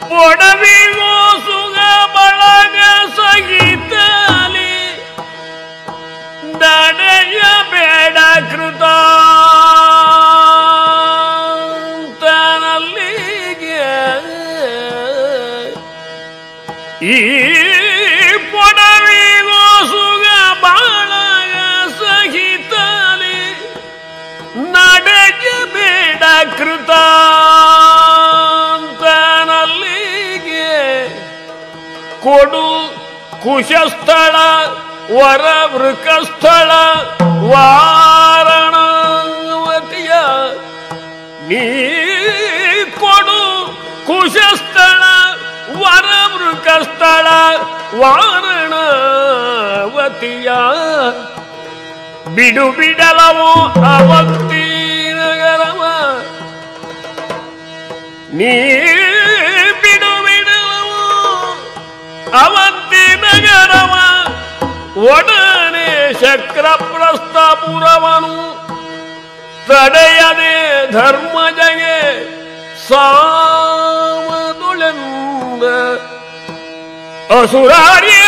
ಒಡವಿಗೋ ಸುಗ ಬಳಗ ಸಹಿತಲಿ ನಡೆಯ ಬೇಡ ಕೃತ ತನಲ್ಲಿಗೆ ಈ ಪೊಡವಿಗೋ ಸುಗ ಬಾಳಗ ಸಹಿತಲಿ ನಡೆಯ ಬೇಡ ಕೃತಾಂತನಲ್ಲಿಗೆ ಕೊಡು ಕುಶಸ್ಥಳ ವರ ವೃಕಸ್ಥಳ ವಾರಣವತಿಯ ನೀ ಕೊಡು ಕುಶಸ್ಥಳ ವರ ವೃಕಸ್ಥಳ ವಾರಣವತಿಯ ಬಿಡು ಬಿಡಲವೋ ಅವಂತಿ ನಗರವ ನೀ ಬಿಡು ಬಿಡಲವೋ ಅವಂತಿ ನಗರವ ಒಡನೆ ಶಕ್ರಪ್ರಸ್ಥಪುರವನು ತಡೆಯದೆ ಧರ್ಮಜಗೆ ಸಾವದುಳೆಂದ ಅಸುರಾರಿ